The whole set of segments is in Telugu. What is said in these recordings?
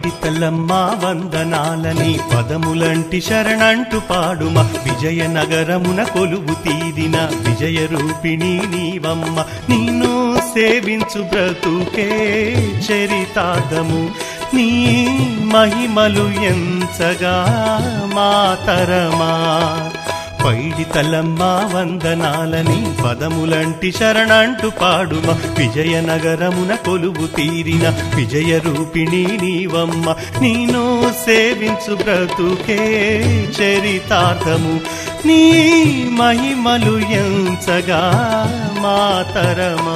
పైడి తల్లమ్మ వందనాలని పదములంటి శరణంటు పాడుమ విజయనగరమున కొలువు తీరిన విజయ రూపిణి నీవమ్మ నిన్ను సేవించు బ్రతుకే చరితార్థము నీ మహిమలు ఎంచగా మాతరమా పైడి తలమ్మ వందనాలని పదములంటి శరణంటు పాడుమ విజయనగరమున కొలువు తీరిన విజయ రూపిణి నీవమ్మ నేను సేవించు బ్రతుకే చరితార్థము నీ మహిమలు ఎంచగా మాతరమా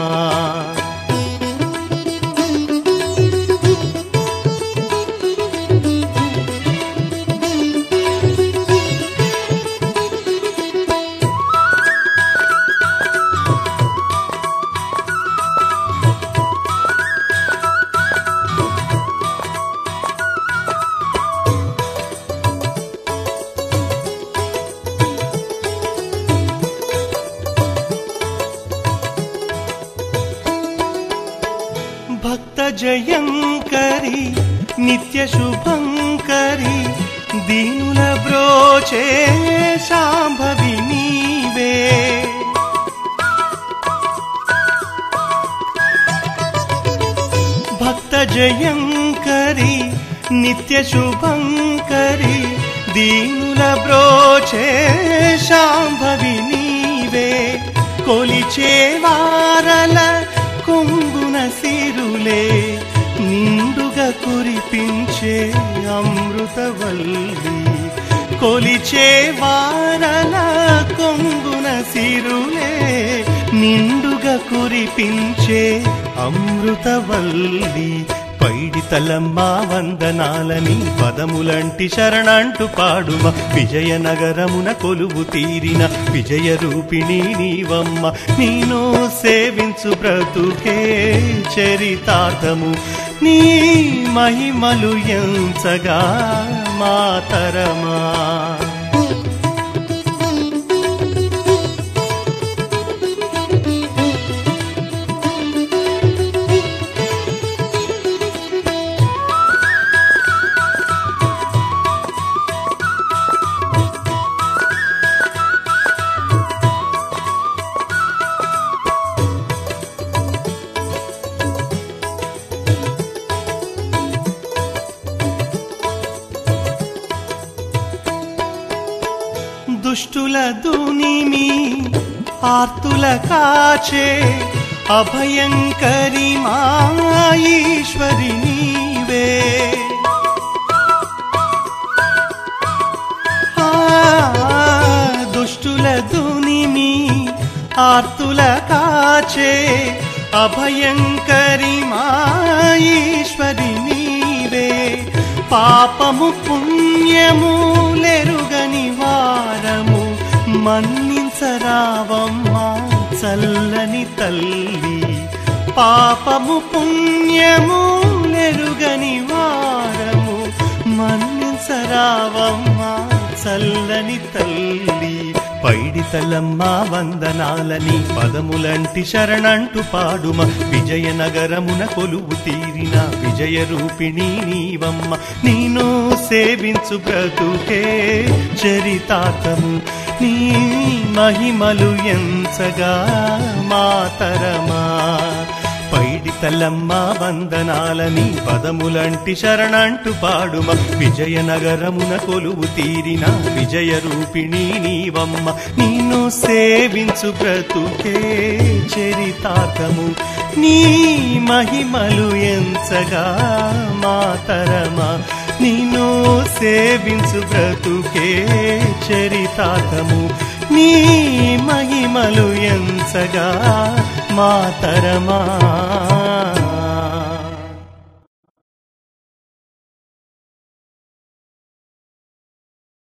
భక్త జయంకరి నిత్య శుభంకరి దీనుల బ్రోచే శాంభవి నీవే భక్త జయంకరి నిత్య శుభంకరి దీనుల బ్రోచే శాంభవి నీవే కొలిచే వారల కొంగున సిరులే నిండుగా కురిపించే అమృతవల్లి కొలిచే వారల కొంగున సిరులే నిండుగా కురిపించే అమృతవల్లి పైడి తలమ్మ వందనాలని పదములంటి శరణంటు పాడుమ విజయనగరమున కొలువు తీరిన విజయ రూపిణి నీవమ్మ నేను సేవించు బ్రతుకే చరితార్థము నీ మహిమలు ఎంచగా మాతరమా దుష్టుల దునిమి ఆర్తుల కాచే అభయంకరి మాయీశ్వరి నీవే ఆ, దుష్టుల దునిమి ఆర్తుల కాచే అభయంకరి మాయీశ్వరి నీవే పాపము పుణ్యము లెరుగని వారము మన్నించరావమ్మా చల్లని తల్లి పాపము పుణ్యము లెరుగని వారము మన్నించరావమ్మా చల్లని తల్లి పైడి తలమ్మ వందనాలని పదములంటి శరణంటు పాడుమ విజయనగరమున కొలువు తీరిన విజయ రూపిణి నీవమ్మ నేను సేవించు బ్రతుకే చరితార్థము నీ మహిమలు ఎంచగా మాతరమా పైడి తల్లమ్మ వందనాలని పదములంటి శరణంటు పాడుమ విజయనగరమున కొలువు తీరిన విజయ రూపిణి నీవమ్మ నిన్ను సేవించు బ్రతుకే చరితార్థము నీ మహిమలు ఎంచగా మాతరమా నిన్ను సేవించు బ్రతుకే చరితార్థము నీ మహిమలు ఎంచగా మాతరమా